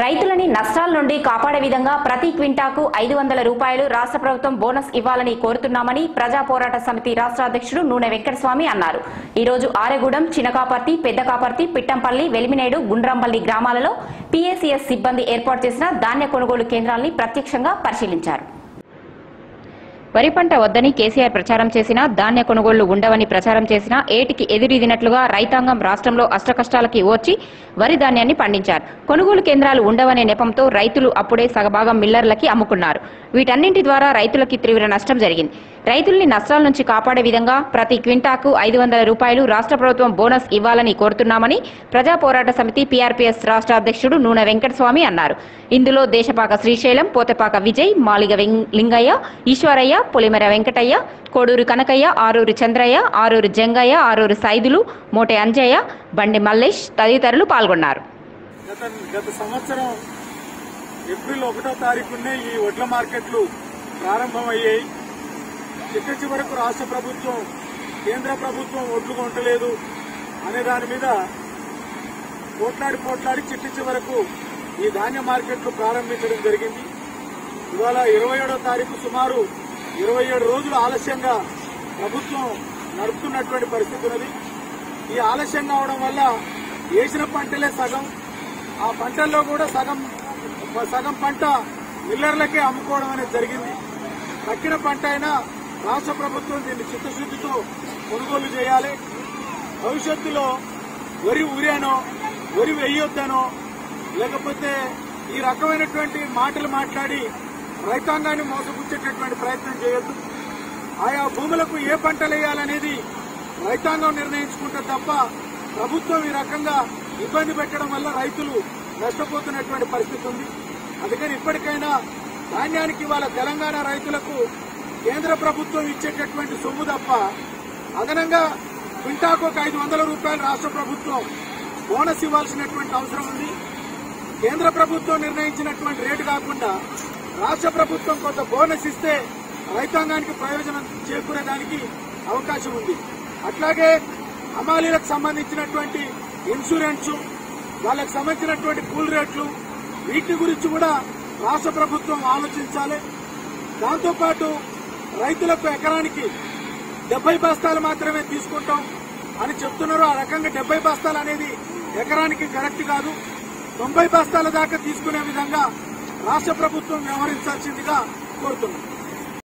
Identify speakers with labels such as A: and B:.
A: రైతులని నష్టాల నుండి కాపాడే విధంగా ప్రతి క్వింటాకు ఐదు వందల రూపాయలు రాష్ట్ర ప్రభుత్వం బోనస్ ఇవ్వాలని కోరుతున్నామని ప్రజా పోరాట సమితి రాష్ట్ర అధ్యక్షుడు నూనె వెంకటస్వామి అన్నారు ఈ రోజు ఆరెగూడెం చినకాపర్తి పెద్దకాపర్తి పిట్టంపల్లి వెలిమినేడు గుండ్రంపల్లి గ్రామాలలో పీఏసీఎస్ సిబ్బంది ఏర్పాటు చేసిన ధాన్య కొనుగోలు కేంద్రాల్ని ప్రత్యక్షంగా పరిశీలించారు వరి పంట వద్దని కేసీఆర్ ప్రచారం చేసినా ధాన్య కొనుగోళ్లు ఉండవని ప్రచారం చేసినా ఏటికి ఎదురీదినట్లుగా రైతాంగం రాష్ట్రంలో అష్టకష్టాలకి ఓర్చి వరి ధాన్యాన్ని పండించారు కొనుగోలు కేంద్రాలు ఉండవనే నెపంతో రైతులు అప్పుడే సగభాగం మిల్లర్లకి అమ్ముకున్నారు వీటన్నింటి ద్వారా రైతులకి తీవ్ర నష్టం జరిగింది రైతుల్ని నష్టాల నుంచి కాపాడే విధంగా ప్రతి క్వింటాకు ఐదు వందల రూపాయలు రాష్ట్ర ప్రభుత్వం బోనస్ ఇవ్వాలని కోరుతున్నామని ప్రజా పోరాట సమితి పీఆర్పీఎస్ రాష్ట్ర అధ్యక్షుడు నూనె వెంకటస్వామి అన్నారు ఇందులో దేశపాక శ్రీశైలం పోతపాక విజయ్ మాలిగ వెం- లింగయ్య ఈశ్వరయ్య పొలిమెర వెంకటయ్య కోడూరు కనకయ్య ఆరూరు చంద్రయ్య ఆరూరు జంగయ్య ఆరూరు సైదులు మోటె అంజయ్య బండి మల్లేష్ తదితరులు పాల్గొన్నారు
B: గత గత సంవత్సరం ఏప్రిల్ ఒకటో తారీఖునే ఈ వడ్ల మార్కెట్లు ప్రారంభమయ్యాయి చిట్ట చివరకు రాష్ట్ర ప్రభుత్వం కేంద్ర ప్రభుత్వం ఒడ్లు కొంటలేదు అనే దాని మీద పోట్లాడి పోట్లాడి చిట్ట చివరకు ఈ ధాన్య మార్కెట్లు ప్రారంభించడం జరిగింది ఇవాళ ఇరవై ఏడో తారీఖు సుమారు ఇరవై ఏడు రోజులు ఆలస్యంగా ప్రభుత్వం నడుపుతున్నటువంటి పరిస్థితి ఉన్నది ఈ ఆలస్యం కావడం వల్ల వేసిన పంటలే సగం ఆ పంటల్లో కూడా సగం సగం పంట మిల్లర్లకే అమ్ముకోవడం అనేది జరిగింది తక్కిన పంట అయినా రాష్ట్ర ప్రభుత్వం దీన్ని చిత్తశుద్ధితో కొనుగోలు చేయాలి భవిష్యత్తులో వరి ఊరేనో వరి వెయ్యొద్దనో లేకపోతే ఈ రకమైనటువంటి మాటలు మాట్లాడి రైతాంగాన్ని మోసపుచ్చేటటువంటి ప్రయత్నం చేయొద్దు ఆయా భూములకు ఏ పంటలు వేయాలనేది రైతాంగం నిర్ణయించుకుంటే తప్ప ప్రభుత్వం ఈ రకంగా ఇబ్బంది పెట్టడం వల్ల రైతులు నష్టపోతున్నటువంటి పరిస్థితి ఉంది అందుకని ఇప్పటికైనా ధాన్యానికి ఇవాళ తెలంగాణ రైతులకు కేంద్ర ప్రభుత్వం ఇచ్చేటటువంటి సొమ్ము తప్ప అదనంగా క్వింటాకు ఒక ఐదు వందల రూపాయలు రాష్ట్ర ప్రభుత్వం బోనస్ ఇవ్వాల్సినటువంటి అవసరం ఉంది కేంద్ర ప్రభుత్వం నిర్ణయించినటువంటి రేటు కాకుండా రాష్ట్ర ప్రభుత్వం కొంత బోనస్ ఇస్తే రైతాంగానికి ప్రయోజనం చేకూరేదానికి అవకాశం ఉంది అట్లాగే హమాలీలకు సంబంధించినటువంటి ఇన్సూరెన్స్ వాళ్ళకి సంబంధించినటువంటి కూల్ రేట్లు వీటి గురించి కూడా రాష్ట్ర ప్రభుత్వం ఆలోచించాలి దాంతోపాటు రైతులకు ఎకరానికి డెబ్బై బస్తాలు మాత్రమే తీసుకుంటాం అని చెప్తున్నారు ఆ రకంగా డెబ్బై బస్తాలు అనేది ఎకరానికి కరెక్ట్ కాదు తొంభై బస్తాల దాకా తీసుకునే విధంగా రాష్ట్ర ప్రభుత్వం వ్యవహరించాల్సిందిగా కోరుతున్నాం